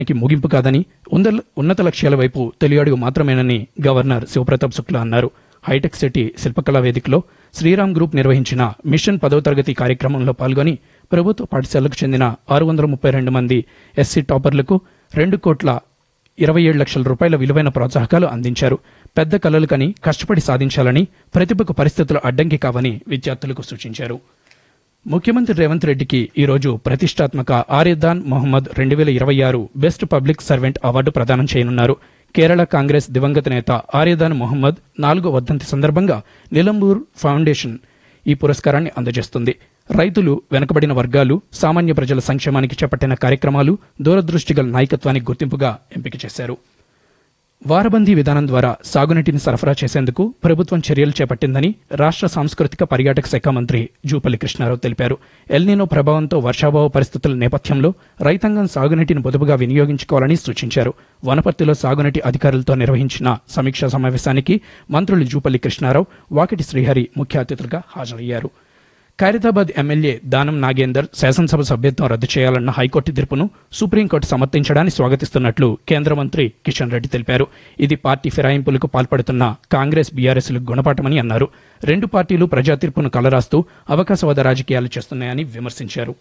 కి ముగింపు కాదని ఉందల- ఉన్నత లక్ష్యాల వైపు తొలి అడుగు మాత్రమేనని గవర్నర్ శివప్రతాప్ శుక్లా అన్నారు హైటెక్ సిటీ శిల్పకళా వేదికలో శ్రీరామ్ గ్రూప్ నిర్వహించిన మిషన్ పదవ తరగతి కార్యక్రమంలో పాల్గొని ప్రభుత్వ పాఠశాలకు చెందిన ఆరు వందల ముప్పై రెండు మంది ఎస్సీ టాపర్లకు రెండు కోట్ల ఇరవై ఏడు లక్షల రూపాయల విలువైన ప్రోత్సాహకాలు అందించారు పెద్ద కలలు కని కష్టపడి సాధించాలని ప్రతిభకు పరిస్థితులు అడ్డంకి కావని విద్యార్థులకు సూచించారు ముఖ్యమంత్రి రేవంత్ రెడ్డికి ఈ రోజు ప్రతిష్టాత్మక ఆర్యదాన్ మొహమ్మద్ రెండు వేల ఇరవై ఆరు బెస్ట్ పబ్లిక్ సర్వెంట్ అవార్డు ప్రదానం చేయనున్నారు కేరళ కాంగ్రెస్ దివంగత నేత ఆర్యదాన్ మొహమ్మద్ నాలుగో వర్ధంతి సందర్భంగా నిలంబూర్ ఫౌండేషన్ ఈ పురస్కారాన్ని అందజేస్తుంది రైతులు వెనుకబడిన వర్గాలు సామాన్య ప్రజల సంక్షేమానికి చేపట్టిన కార్యక్రమాలు దూరదృష్టి గల నాయకత్వానికి గుర్తింపుగా ఎంపిక చేశారు వారబందీ విధానం ద్వారా సాగునీటిని సరఫరా చేసేందుకు ప్రభుత్వం చర్యలు చేపట్టిందని రాష్ట్ర సాంస్కృతిక పర్యాటక శాఖ మంత్రి జూపల్లి కృష్ణారావు తెలిపారు ఎల్నీనో ప్రభావంతో వర్షాభావ పరిస్థితుల నేపథ్యంలో రైతాంగం సాగునీటిని పొదుపుగా వినియోగించుకోవాలని సూచించారు వనపర్తిలో సాగునీటి అధికారులతో నిర్వహించిన సమీక్షా సమావేశానికి మంత్రులు జూపల్లి కృష్ణారావు వాకిటి శ్రీహరి ముఖ్య అతిథులుగా హాజరయ్యారు ఖైరతాబాద్ ఎమ్మెల్యే దానం నాగేందర్ శాసనసభ సభ్యత్వం రద్దు చేయాలన్న హైకోర్టు తీర్పును సుప్రీంకోర్టు సమర్థించడాన్ని స్వాగతిస్తున్నట్లు కేంద్ర మంత్రి కిషన్ రెడ్డి తెలిపారు ఇది పార్టీ ఫిరాయింపులకు పాల్పడుతున్న కాంగ్రెస్ బీఆర్ఎస్లకు గుణపాఠమని అన్నారు రెండు పార్టీలు ప్రజా తీర్పును కలరాస్తూ అవకాశవాద రాజకీయాలు చేస్తున్నాయని విమర్శించారు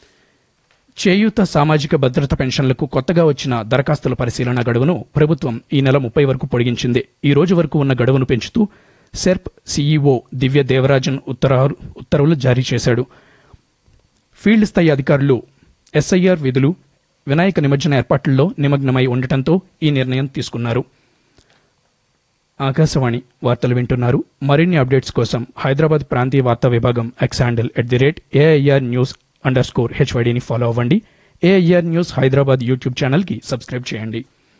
చేయూత సామాజిక భద్రత పెన్షన్లకు కొత్తగా వచ్చిన దరఖాస్తుల పరిశీలన గడువును ప్రభుత్వం ఈ నెల ముప్పై వరకు పొడిగించింది ఈ రోజు వరకు ఉన్న గడువును పెంచుతూ సెర్ప్ సీఈఓ దివ్య దేవరాజన్ ఉత్తరాలు ఉత్తర్వులు జారీ చేశాడు ఫీల్డ్ స్థాయి అధికారులు ఎస్ఐఆర్ విధులు వినాయక నిమజ్జన ఏర్పాట్లలో నిమగ్నమై ఉండటంతో ఈ నిర్ణయం తీసుకున్నారు ఆకాశవాణి వార్తలు వింటున్నారు మరిన్ని అప్డేట్స్ కోసం హైదరాబాద్ ప్రాంతీయ వార్తా విభాగం X handle at the rate AIR news underscore హెచ్వైడిని ఫాలో అవ్వండి ఏఐఆర్ న్యూస్ హైదరాబాద్ యూట్యూబ్ ఛానల్కి సబ్స్క్రైబ్ చేయండి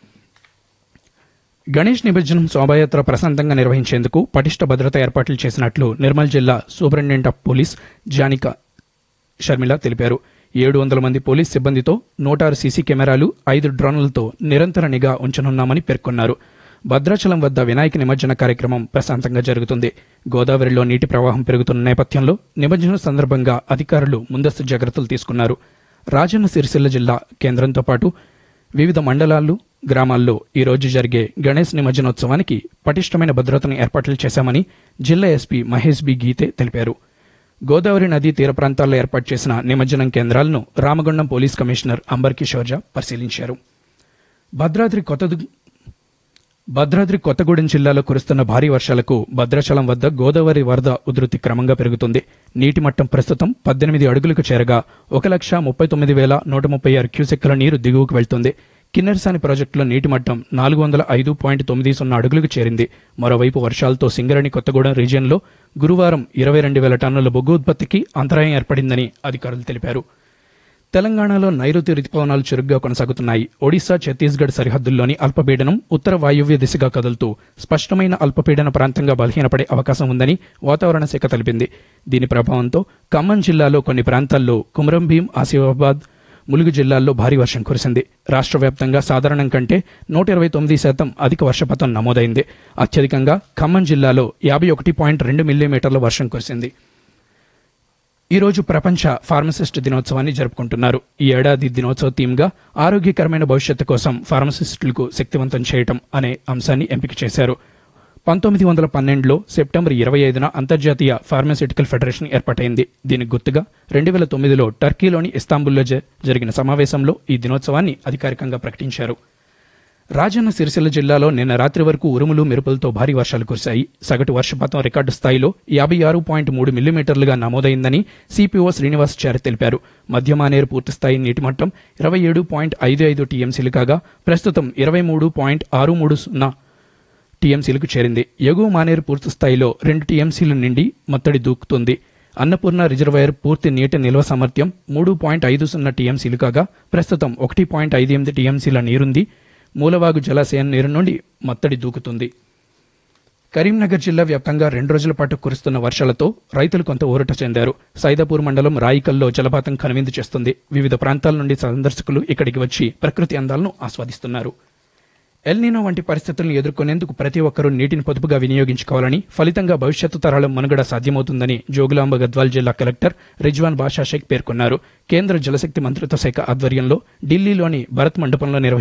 గణేష్ నిమజ్జనం శోభాయాత్ర ప్రశాంతంగా నిర్వహించేందుకు పటిష్ట భద్రత ఏర్పాట్లు చేసినట్లు నిర్మల్ జిల్లా superintendent of police Janika Sharmila తెలిపారు ఏడు వందల మంది పోలీస్ సిబ్బందితో నూట ఆరు సీసీ కెమెరాలు ఐదు డ్రోన్లతో నిరంతర నిఘా ఉంచనున్నామని పేర్కొన్నారు భద్రాచలం వద్ద వినాయక నిమజ్జన కార్యక్రమం ప్రశాంతంగా జరుగుతుంది గోదావరిలో నీటి ప్రవాహం పెరుగుతున్న నేపథ్యంలో నిమజ్జనం సందర్భంగా అధికారులు ముందస్తు జాగ్రత్తలు తీసుకున్నారు రాజన్న సిరిసిల్ల జిల్లా కేంద్రంతో పాటు వివిధ మండలాలు గ్రామాల్లో ఈ రోజు జరిగే గణేష్ నిమజ్జనోత్సవానికి పటిష్టమైన భద్రతను ఏర్పాట్లు చేశామని జిల్లా ఎస్పీ మహేష్ బి గీతే తెలిపారు గోదావరి నదీ తీర ప్రాంతాల్లో ఏర్పాటు చేసిన నిమజ్జనం కేంద్రాలను రామగుండం పోలీస్ కమిషనర్ అంబర్ కిషోర్జా పరిశీలించారు భద్రాద్రి కొత్త భద్రాద్రి కొత్తగూడెం జిల్లాలో కురుస్తున్న భారీ వర్షాలకు భద్రాచలం వద్ద గోదావరి వరద ఉధృతి క్రమంగా పెరుగుతుంది నీటి మట్టం ప్రస్తుతం పద్దెనిమిది అడుగులకు చేరగా ఒక లక్ష ముప్పై తొమ్మిది వేల నూట ముప్పై ఆరు క్యూసెక్కుల నీరు దిగువకు వెళ్తుంది కిన్నెరసాని ప్రాజెక్టులో నీటి మట్టం నాలుగు వందల ఐదు పాయింట్ తొమ్మిది సున్నా అడుగులకు చేరింది మరోవైపు వర్షాలతో సింగరణి కొత్తగూడెం రీజియన్లో గురువారం ఇరవై రెండు వేల టన్నుల బొగ్గు ఉత్పత్తికి అంతరాయం ఏర్పడిందని అధికారులు తెలిపారు తెలంగాణలో నైరుతి రుతుపవనాలు చురుగ్గా కొనసాగుతున్నాయి ఒడిశా ఛత్తీస్గఢ్ సరిహద్దుల్లోని అల్పపీడనం ఉత్తర వాయువ్య దిశగా కదులుతూ స్పష్టమైన అల్పపీడన ప్రాంతంగా బలహీనపడే అవకాశం ఉందని వాతావరణ శాఖ తెలిపింది దీని ప్రభావంతో ఖమ్మం జిల్లాలో కొన్ని ప్రాంతాల్లో కుమరంభీం ఆసిఫాబాద్ ములుగు జిల్లాల్లో భారీ వర్షం కురిసింది రాష్ట్ర వ్యాప్తంగా సాధారణం కంటే నూట ఇరవై తొమ్మిది శాతం అధిక వర్షపాతం నమోదైంది అత్యధికంగా ఖమ్మం జిల్లాలో యాభై ఒకటి పాయింట్ రెండు మిల్లీమీటర్ల వర్షం కురిసింది ఈ రోజు ప్రపంచ ఫార్మసిస్ట్ దినోత్సవాన్ని జరుపుకుంటున్నారు ఈ ఏడాది దినోత్సవ థీమ్గా ఆరోగ్యకరమైన భవిష్యత్తు కోసం ఫార్మసిస్టులకు శక్తివంతం చేయటం అనే అంశాన్ని ఎంపిక చేశారు పంతొమ్మిది వందల పన్నెండులో సెప్టెంబర్ ఇరవై ఐదున అంతర్జాతీయ ఫార్మాస్యూటికల్ ఫెడరేషన్ ఏర్పాటైంది దీనికి గుర్తుగా రెండు వేల తొమ్మిదిలో టర్కీలోని ఇస్తాంబుల్లో జ- జరిగిన సమావేశంలో ఈ దినోత్సవాన్ని అధికారికంగా ప్రకటించారు రాజన్న సిరిసిల్ల జిల్లాలో నిన్న రాత్రి వరకు ఉరుములు మెరుపులతో భారీ వర్షాలు కురిశాయి సగటు వర్షపాతం రికార్డు స్థాయిలో యాభై ఆరు పాయింట్ మూడు మిల్లీమీటర్లుగా నమోదైందని సిపిఓ శ్రీనివాసాచారి తెలిపారు మధ్యమానేరు పూర్తిస్థాయి నీటి మట్టం ఇరవై ఏడు పాయింట్ ఐదు ఐదు టీఎంసీలు కాగా ప్రస్తుతం ఇరవై మూడు పాయింట్ ఆరు మూడు సున్నా టీఎంసీలకు చేరింది ఎగువ మానేరు పూర్తి స్థాయిలో రెండు టీఎంసీల నిండి మత్తడి దూకుతుంది అన్నపూర్ణ రిజర్వాయర్ పూర్తి నీటి నిల్వ సామర్థ్యం మూడు పాయింట్ ఐదు సున్నా టీఎంసీలు కాగా ప్రస్తుతం ఒకటి పాయింట్ ఐదు ఎనిమిది టీఎంసీల నీరుంది మూలవాగు జలాశయం నీరు నుండి మత్తడి దూకుతుంది కరీంనగర్ జిల్లా వ్యాప్తంగా రెండు రోజుల పాటు కురుస్తున్న వర్షాలతో రైతులు కొంత ఊరట చెందారు సైదాపూర్ మండలం రాయికల్లో జలపాతం కనువిందు చేస్తుంది వివిధ ప్రాంతాల నుండి సందర్శకులు ఇక్కడికి వచ్చి ప్రకృతి అందాలను ఆస్వాదిస్తున్నారు ఎల్నీనో వంటి పరిస్థితులను ఎదుర్కొనేందుకు ప్రతి ఒక్కరూ నీటిని పొదుపుగా వినియోగించుకోవాలని ఫలితంగా భవిష్యత్తు తరాల మనుగడ సాధ్యమవుతుందని జోగులాంబ గద్వాల్ జిల్లా కలెక్టర్ రిజ్వాన్ బాషా షేక్ పేర్కొన్నారు కేంద్ర జలశక్తి మంత్రిత్వ శాఖ ఆధ్వర్యంలో ఢిల్లీలోని భరత్ మండపంలో నిర్వహించిన